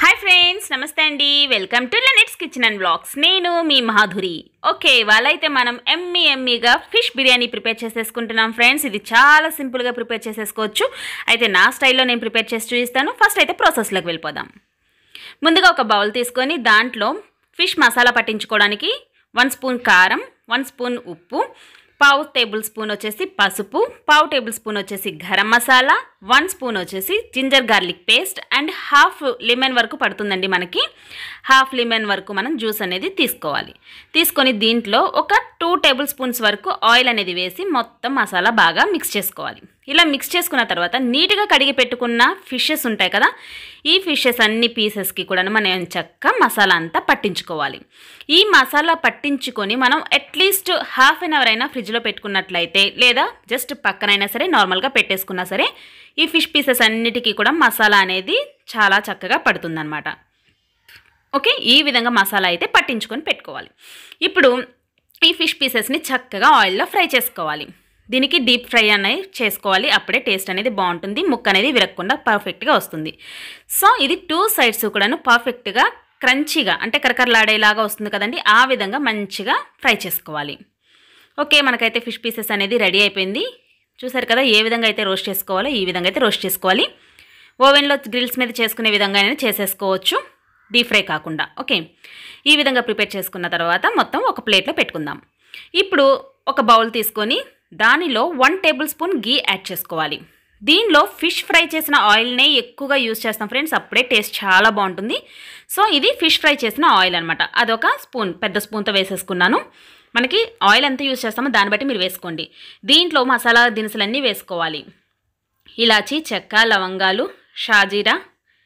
hi friends నమస్తే అండి welcome to let's kitchen and blogs నేను మీ మాధురి ఓకే వాళ్ళైతే మనం ఎమ్మి ఎమ్మిగా ఫిష్ బిర్యానీ ప్రిపేర్ చేసేసుకుంటున్నాం ఫ్రెండ్స్ ఇది చాలా సింపుల్గా ప్రిపేర్ చేసేసుకోవచ్చు అయితే నా స్టైల్లో నేను ప్రిపేర్ చేసి చూపిస్తాను ఫస్ట్ అయితే ప్రాసెస్లోకి వెళ్ళిపోదాం ముందుగా ఒక బౌల్ తీసుకొని దాంట్లో ఫిష్ మసాలా పట్టించుకోవడానికి వన్ స్పూన్ కారం వన్ స్పూన్ ఉప్పు పావు టేబుల్ స్పూన్ వచ్చేసి పసుపు పావు టేబుల్ స్పూన్ వచ్చేసి గరం మసాలా వన్ స్పూన్ వచ్చేసి ginger garlic paste and half lemon వరకు పడుతుందండి మనకి హాఫ్ లెమన్ వరకు మనం జ్యూస్ అనేది తీసుకోవాలి తీసుకొని దీంట్లో ఒక టూ టేబుల్ స్పూన్స్ వరకు ఆయిల్ అనేది వేసి మొత్తం మసాలా బాగా మిక్స్ చేసుకోవాలి ఇలా మిక్స్ చేసుకున్న తర్వాత నీట్గా కడిగి పెట్టుకున్న ఫిషెస్ ఉంటాయి కదా ఈ ఫిషెస్ అన్ని పీసెస్కి కూడా మనం చక్క మసాలా అంతా పట్టించుకోవాలి ఈ మసాలా పట్టించుకొని మనం అట్లీస్ట్ హాఫ్ అన్ అవర్ అయినా ఫ్రిడ్జ్లో పెట్టుకున్నట్లయితే లేదా జస్ట్ పక్కనైనా సరే నార్మల్గా పెట్టేసుకున్నా సరే ఈ ఫిష్ పీసెస్ అన్నిటికీ కూడా మసాలా అనేది చాలా చక్కగా పడుతుందన్నమాట ఓకే ఈ విధంగా మసాలా అయితే పట్టించుకొని పెట్టుకోవాలి ఇప్పుడు ఈ ఫిష్ పీసెస్ని చక్కగా ఆయిల్లో ఫ్రై చేసుకోవాలి దీనికి డీప్ ఫ్రై అనేది చేసుకోవాలి అప్పుడే టేస్ట్ అనేది బాగుంటుంది ముక్క అనేది విరగకుండా పర్ఫెక్ట్గా వస్తుంది సో ఇది టూ సైడ్స్ కూడాను పర్ఫెక్ట్గా క్రంచీగా అంటే కరకరలాడేలాగా వస్తుంది కదండి ఆ విధంగా మంచిగా ఫ్రై చేసుకోవాలి ఓకే మనకైతే ఫిష్ పీసెస్ అనేది రెడీ అయిపోయింది చూసారు కదా ఏ విధంగా అయితే రోస్ట్ చేసుకోవాలో ఈ విధంగా అయితే రోస్ట్ చేసుకోవాలి ఓవెన్లో గ్రిల్స్ మీద చేసుకునే విధంగా అయినా చేసేసుకోవచ్చు డీప్ ఫ్రై కాకుండా ఓకే ఈ విధంగా ప్రిపేర్ చేసుకున్న తర్వాత మొత్తం ఒక ప్లేట్లో పెట్టుకుందాం ఇప్పుడు ఒక బౌల్ తీసుకొని దానిలో one tablespoon ghee add చేసుకోవాలి దీనిలో ఫిష్ ఫ్రై చేసిన ఆయిల్నే ఎక్కువగా యూస్ చేస్తాం ఫ్రెండ్స్ అప్పుడే టేస్ట్ చాలా బాగుంటుంది సో ఇది ఫిష్ ఫ్రై చేసిన ఆయిల్ అనమాట అదొక స్పూన్ పెద్ద స్పూన్తో వేసేసుకున్నాను మనకి ఆయిల్ ఎంత యూస్ చేస్తామో దాన్ని బట్టి మీరు వేసుకోండి దీంట్లో మసాలా దినుసులన్నీ వేసుకోవాలి ఇలాచి చెక్క లవంగాలు షాజీరా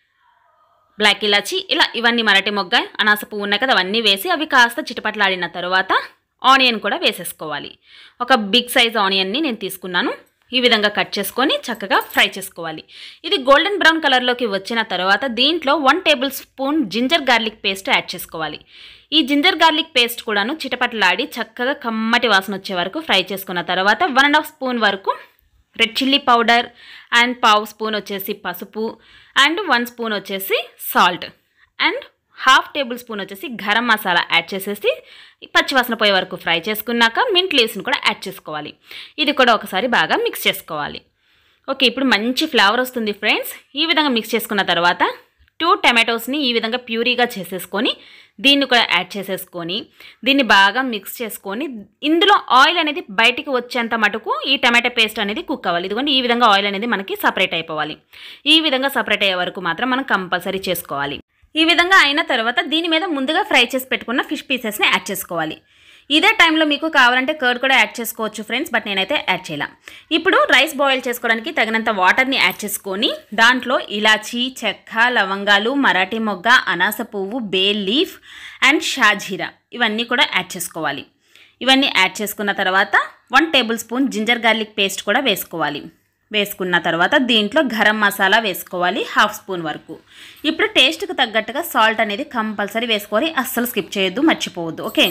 బ్లాక్ ఇలాచి ఇలా ఇవన్నీ మరటి మొగ్గ అనాస పువ్వు ఉన్నాయి కదా అవన్నీ వేసి అవి కాస్త చిటపట్లాడిన తర్వాత ఆనియన్ కూడా వేసేసుకోవాలి ఒక బిగ్ సైజ్ ఆనియన్ని నేను తీసుకున్నాను ఈ విధంగా కట్ చేసుకొని చక్కగా ఫ్రై చేసుకోవాలి ఇది గోల్డెన్ బ్రౌన్ కలర్లోకి వచ్చిన తర్వాత దీంట్లో one tablespoon ginger garlic paste add చేసుకోవాలి ఈ జింజర్ గార్లిక్ పేస్ట్ కూడాను చిటపట్లాడి చక్కగా కమ్మటి వాసన వచ్చే వరకు ఫ్రై చేసుకున్న తర్వాత వన్ అండ్ హాఫ్ స్పూన్ వరకు రెడ్ చిల్లీ పౌడర్ అండ్ పావు స్పూన్ వచ్చేసి పసుపు అండ్ వన్ స్పూన్ వచ్చేసి salt and half tablespoon వచ్చేసి గరం మసాలా యాడ్ చేసేసి పచ్చివాసన పోయే వరకు ఫ్రై చేసుకున్నాక మింట్ లీవ్స్ని కూడా యాడ్ చేసుకోవాలి ఇది కూడా ఒకసారి బాగా మిక్స్ చేసుకోవాలి ఓకే ఇప్పుడు మంచి ఫ్లేవర్ వస్తుంది ఫ్రెండ్స్ ఈ విధంగా మిక్స్ చేసుకున్న తర్వాత టూ టమాటోస్ని ఈ విధంగా ప్యూరీగా చేసేసుకొని దీన్ని కూడా యాడ్ చేసేసుకొని దీన్ని బాగా మిక్స్ చేసుకొని ఇందులో ఆయిల్ అనేది బయటికి వచ్చేంత మటుకు ఈ టమాటో పేస్ట్ అనేది కుక్ అవ్వాలి ఇదిగోండి ఈ విధంగా ఆయిల్ అనేది మనకి సపరేట్ అయిపోవాలి ఈ విధంగా సపరేట్ అయ్యే వరకు మాత్రం మనం కంపల్సరీ చేసుకోవాలి ఈ విధంగా అయిన తర్వాత దీని మీద ముందుగా ఫ్రై చేసి పెట్టుకున్న ఫిష్ పీసెస్ని యాడ్ చేసుకోవాలి ఇదే టైంలో మీకు కావాలంటే కర్డ్ కూడా యాడ్ చేసుకోవచ్చు ఫ్రెండ్స్ బట్ నేనైతే యాడ్ చేయాల ఇప్పుడు రైస్ బాయిల్ చేసుకోవడానికి తగినంత వాటర్ని యాడ్ చేసుకొని దాంట్లో ఇలాచీ చెక్క లవంగాలు మరాఠీ మొగ్గ అనాస పువ్వు బే లీఫ్ అండ్ షాజీరా ఇవన్నీ కూడా యాడ్ చేసుకోవాలి ఇవన్నీ యాడ్ చేసుకున్న తర్వాత one tablespoon ginger garlic paste కూడా వేసుకోవాలి వేసుకున్న తర్వాత దీంట్లో గరం మసాలా వేసుకోవాలి హాఫ్ స్పూన్ వరకు ఇప్పుడు టేస్ట్కి తగ్గట్టుగా సాల్ట్ అనేది కంపల్సరీ వేసుకోవాలి అస్సలు స్కిప్ చేయొద్దు మర్చిపోవద్దు ఓకే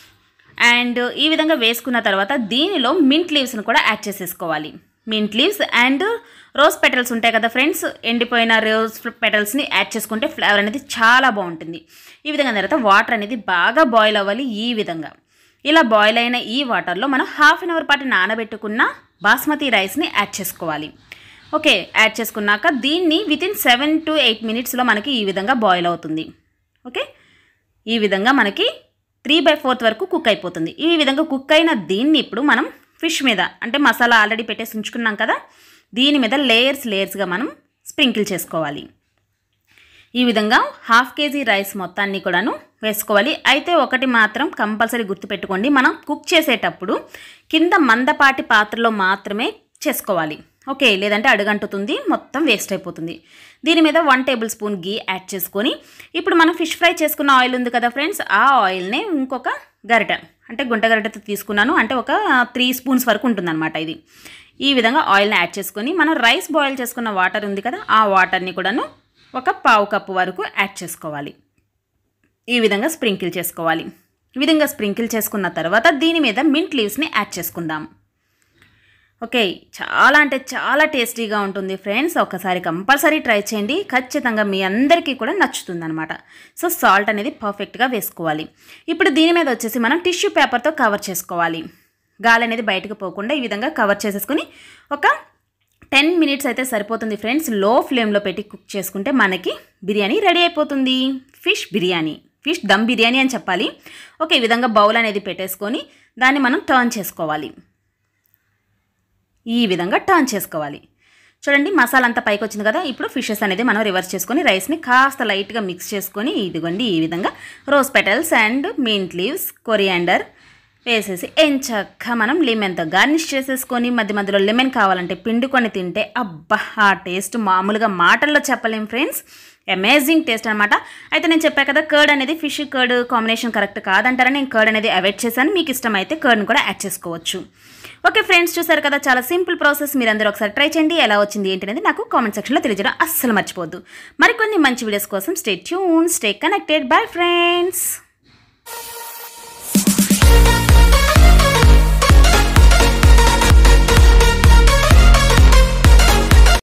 అండ్ ఈ విధంగా వేసుకున్న తర్వాత దీనిలో మింట్ లీవ్స్ని కూడా యాడ్ చేసేసుకోవాలి mint leaves and rose petals ఉంటాయి కదా ఫ్రెండ్స్ ఎండిపోయిన రోజ్ పెటల్స్ని యాడ్ చేసుకుంటే ఫ్లేవర్ అనేది చాలా బాగుంటుంది ఈ విధంగా తర్వాత వాటర్ అనేది బాగా బాయిల్ అవ్వాలి ఈ విధంగా ఇలా బాయిల్ అయిన ఈ వాటర్లో మనం హాఫ్ అన్ అవర్ పాటు నానబెట్టుకున్న బాస్మతి రైస్ని యాడ్ చేసుకోవాలి ఓకే యాడ్ చేసుకున్నాక దీన్ని వితిన్ సెవెన్ టు ఎయిట్ మినిట్స్లో మనకి ఈ విధంగా బాయిల్ అవుతుంది ఓకే ఈ విధంగా మనకి త్రీ బై ఫోర్త్ వరకు కుక్ అయిపోతుంది ఈ విధంగా కుక్ అయిన దీన్ని ఇప్పుడు మనం ఫిష్ మీద అంటే మసాలా ఆల్రెడీ పెట్టేసి ఉంచుకున్నాం కదా దీని మీద లేయర్స్ లేయర్స్గా మనం స్ప్రింకిల్ చేసుకోవాలి ఈ విధంగా హాఫ్ కేజీ రైస్ మొత్తాన్ని కూడాను వేసుకోవాలి అయితే ఒకటి మాత్రం కంపల్సరీ గుర్తుపెట్టుకోండి మనం కుక్ చేసేటప్పుడు కింద మందపాటి పాత్రలో మాత్రమే చేసుకోవాలి ఓకే లేదంటే అడుగంటుతుంది మొత్తం వేస్ట్ అయిపోతుంది దీని మీద one tablespoon ghee add చేసుకొని ఇప్పుడు మనం ఫిష్ ఫ్రై చేసుకున్న ఆయిల్ ఉంది కదా ఫ్రెండ్స్ ఆ ఆయిల్ని ఇంకొక గరిట అంటే గుంట గరిటతో తీసుకున్నాను అంటే ఒక త్రీ స్పూన్స్ వరకు ఉంటుందన్నమాట ఇది ఈ విధంగా ఆయిల్ని యాడ్ చేసుకొని మనం రైస్ బాయిల్ చేసుకున్న వాటర్ ఉంది కదా ఆ వాటర్ని కూడాను ఒక పావు కప్పు వరకు యాడ్ చేసుకోవాలి ఈ విధంగా స్ప్రింకిల్ చేసుకోవాలి ఈ విధంగా స్ప్రింకిల్ చేసుకున్న తర్వాత దీని మీద మింట్ లీవ్స్ని యాడ్ చేసుకుందాం ఓకే చాలా అంటే చాలా టేస్టీగా ఉంటుంది ఫ్రెండ్స్ ఒకసారి కంపల్సరీ ట్రై చేయండి ఖచ్చితంగా మీ అందరికీ కూడా నచ్చుతుంది అనమాట సో సాల్ట్ అనేది పర్ఫెక్ట్గా వేసుకోవాలి ఇప్పుడు దీని మీద వచ్చేసి మనం టిష్యూ పేపర్తో కవర్ చేసుకోవాలి గాలి అనేది బయటకు పోకుండా ఈ విధంగా కవర్ చేసేసుకుని ఒక టెన్ మినిట్స్ అయితే సరిపోతుంది ఫ్రెండ్స్ లో ఫ్లేమ్లో పెట్టి కుక్ చేసుకుంటే మనకి బిర్యానీ రెడీ అయిపోతుంది ఫిష్ బిర్యానీ ఫిష్ దమ్ బిర్యానీ అని చెప్పాలి ఓకే ఈ విధంగా బౌల్ అనేది పెట్టేసుకొని దాన్ని మనం టర్న్ చేసుకోవాలి ఈ విధంగా టర్న్ చేసుకోవాలి చూడండి మసాలా అంతా పైకి వచ్చింది కదా ఇప్పుడు ఫిషెస్ అనేది మనం రివర్స్ చేసుకొని రైస్ని కాస్త లైట్గా మిక్స్ చేసుకొని ఇదిగోండి ఈ విధంగా rose petals and mint leaves coriander వేసేసి ఎంచక్క మనం లెమన్తో గార్నిష్ చేసేసుకొని మధ్య మధ్యలో లెమన్ కావాలంటే పిండుకొని తింటే అబ్బా ఆ టేస్ట్ మామూలుగా మాటల్లో చెప్పలేం ఫ్రెండ్స్ అమేజింగ్ టేస్ట్ అనమాట అయితే నేను చెప్పా కదా కర్డ్ అనేది ఫిష్ కర్డ్ కాంబినేషన్ కరెక్ట్ కాదంటారని నేను కర్డ్ అనేది అవాయిడ్ చేశాను మీకు ఇష్టమైతే కర్డ్ని కూడా యాడ్ చేసుకోవచ్చు ఓకే ఫ్రెండ్స్ చూసారు కదా చాలా సింపుల్ ప్రాసెస్ మీరందరూ ఒకసారి ట్రై చేయండి ఎలా వచ్చింది ఏంటి అనేది నాకు కామెంట్ సెక్షన్లో తెలియజేయడం అస్సలు మర్చిపోద్దు మరికొన్ని మంచి వీడియోస్ కోసం stay tune stay connected bye friends